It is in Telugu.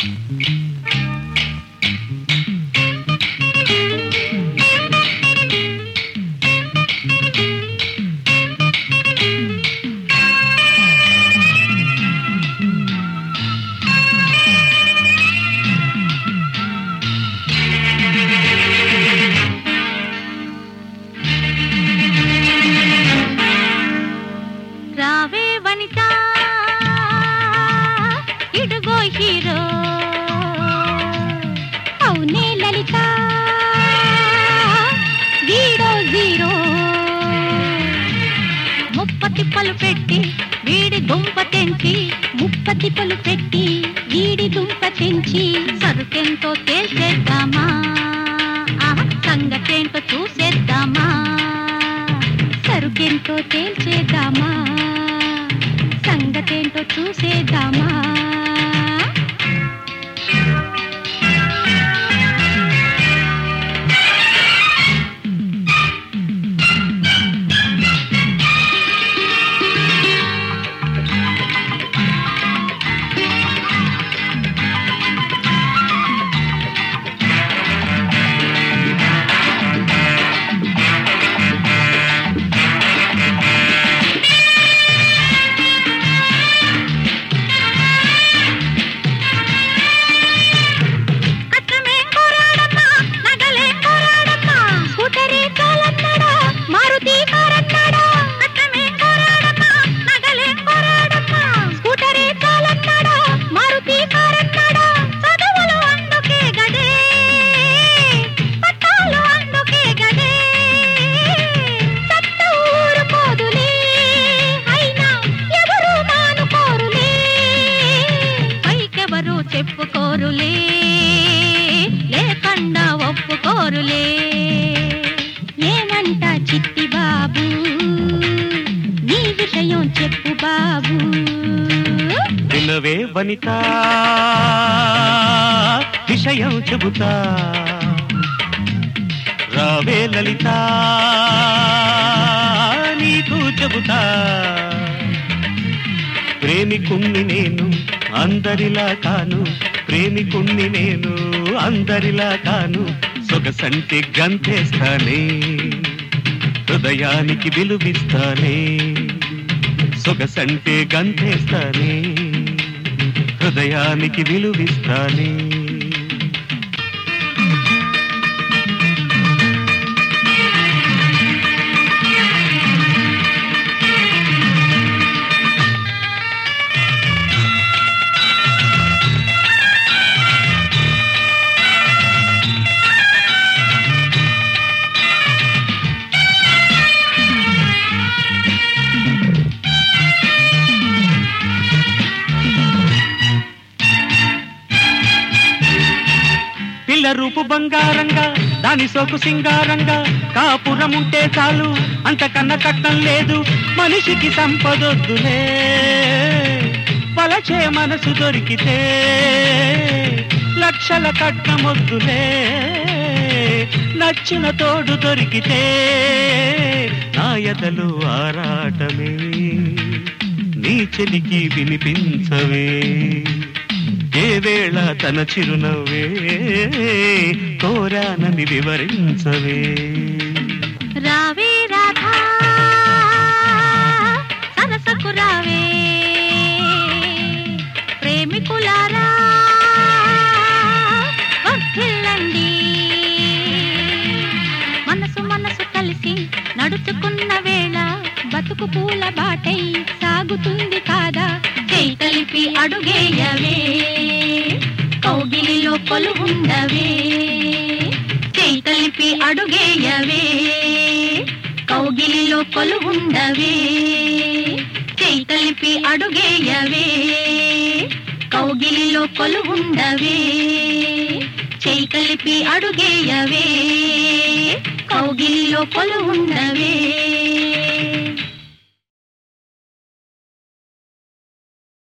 రావే వనిత ఇడుగో హీరో అవునే లలిత వీడో జీరో ముప్ప తిప్పలు పెట్టి వీడి దుంప తెంచి ముప్ప తిప్పలు పెట్టి వీడి దుంప తెంచి సరుకెంతో తేల్చేద్దామా ఆహా, సంగతేంటో చూసేద్దామా సరుకెంతో తేల్చేద్దామా సంగతేంటో చూసేద్దామా కట్నమేం కోరాడమ్మా, నగలేం కోరాడమ్మా, స్కూటరే చాలన్నాడా, మారుతి కారన్నాడా. కట్నమేం కోరాడమ్మా, నగలేం కోరాడమ్మా, స్కూటరే చాలన్నాడా, మారుతి కారన్నాడా. చదువులు అందుకే గదే, పట్టాలు అందుకే గదే, చట్ట ఊరుకోదులే, అయినా ఎవరు మానుకోరులే, పైకెవరు చెప్పుకోరులే లేకుండా ఒప్పుకోరులే ఏమంట చిట్టి బాబు నీ విషయం చెప్పు బాబు వినవే వనిత విషయం చెబుతా రావే లలిత నీకు చెబుతా ప్రేమికుణ్ణి నేను అందరిలా కాను ప్రేమికుణ్ణి నేను అందరిలా కాను సొగసంటి గంతేస్తానే హృదయానికి విలువిస్తానే సొగసంటే గంతేస్తానే హృదయానికి విలువిస్తానే పిల్ల రూపు బంగారంగా దాని సోకు సింగారంగా కాపురం ఉంటే చాలు అంతకన్నా కట్నం లేదు మనిషికి సంపదొద్దులే పలచే మనసు దొరికితే లక్షల కట్నమొద్దులే నచ్చిన తోడు దొరికితే నాయదలు ఆరాటమే నీ చెలికి వినిపించవే ఏ వేళ తన చిరునవ్వే కోరానని వివరించవే రావే రాధా సరసకు రావే ప్రేమికులారా వర్ధిల్లండి మనసు మనసు కలిసి నడుచుకున్న వేళ బతుకు పూల బాటై సాగుతుంది కాదా చేయి కలిపి అడుగేయవే కౌగిలిలో కొలువుండవే చేయి కలిపి అడుగేయవే కౌగిలిలో కొలువుండవే చేయి కలిపి అడుగేయవే కౌగిలిలో కొలువుండవే చేయి కలిపి అడుగేయవే కౌగిలిలో కొలువుండవే